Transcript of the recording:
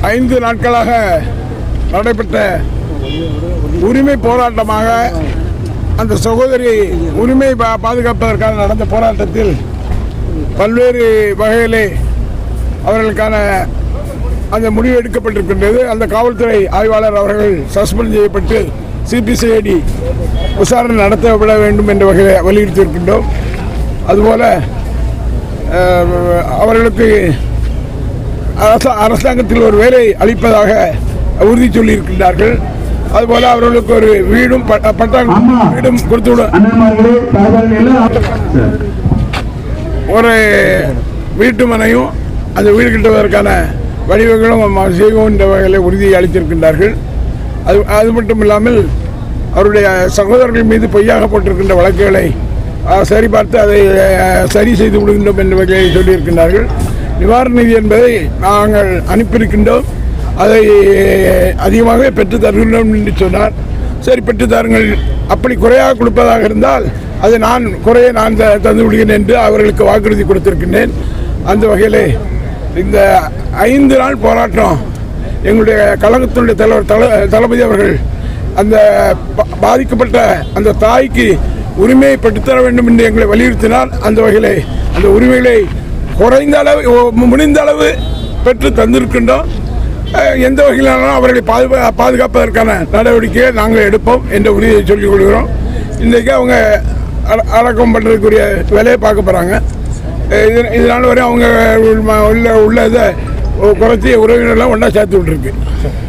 ஐந்து நாட்களாக நடைபெற்ற உரிமை போராட்டமாக அந்த சகோதரி உரிமை பா- பாதுகாப்பதற்காக நடந்த போராட்டத்தில் பல்வேறு வகையிலே அவர்களுக்கான அந்த முடிவு எடுக்கப்பட்டிருக்கின்றது அந்த காவல்துறை ஆய்வாளர் அவர்கள் சஸ்பெண்ட் செய்யப்பட்டு சிபிசிஐடி விசாரணை நடத்தப்பட வேண்டும் என்ற வகையில் வலியுறுத்தியிருக்கின்றோம் அதுபோல அஹ், அவர்களுக்கு அரச- அரசாங்கத்தில் ஒரு வேலை அளிப்பதாக உறுதி சொல்லியிருக்கின்றார்கள் அதுபோல அவர்களுக்கு ஒரு வீடும் ப- பட்டா வீடும் கொடுத்து விட அண்ணன்மார்களே தாய்மார்கள் எல்லாம் சார். ஒரு வீட்டு மனையும் அந்த வீடு கட்டுவதற்கான வழிவகைகளும் ம- செய்வோம் என்ற வகையில் உறுதி அளித்திருக்கின்றார்கள் அது அது மட்டும் இல்லாமல் அவருடைய சகோதரர்கள் மீது பொய்யாக போட்டிருக்கின்ற வழக்குகளை அஹ், சரிபார்த்து அதை அஹ், சரி செய்து விடுகின்றோம் என்ற வகையை சொல்லியிருக்கின்றார்கள் நிவாரண நிதி என்பதை நாங்கள் அனுப்பியிருக்கின்றோம் அதை அதிகமாக பெற்று தருகின்றோம் என்று சொன்னார் சரி பெற்று தாருங்கள் அப்படி குறையாக கொடுப்பதாக இருந்தால் அதை நான் குறைய நான் த- தந்து விடுகிறேன் என்று அவர்களுக்கு வாக்குறுதி கொடுத்திருக்கின்றேன் அந்த வகையிலே இந்த ஐந்து நாள் போராட்டம் எங்களுடைய கழகத்தினுடைய தலைவர் தல தளபதி அவர்கள் அந்த பா- பாதிக்கப்பட்ட அந்த தாய்க்கு உரிமையை பெற்றுத்தர வேண்டும் என்று எங்களை வலியுறுத்தினார் அந்த வகையிலே அந்த உரிமைகளை குறைந்த அளவு ஓ- முடிந்த அளவு பெற்று தந்திருக்கின்றோம் அஹ், எந்த வகையிலான அவர்களை பாதுகா பாதுகாப்பதற்கான நடவடிக்கையை நாங்கள் எடுப்போம் என்ற உறுதியை சொல்லிக் கொள்கிறோம் இன்றைக்கு அவங்க அட- அடக்கம் பண்ணுறதுக்குரிய வேலையை பார்க்க போகிறாங்க இது இதனால் வரை அவங்க உள்ள உள்ள இதை குறைச்சி உறவினர்லாம் ஒன்றா சேர்த்து விட்டுருக்கு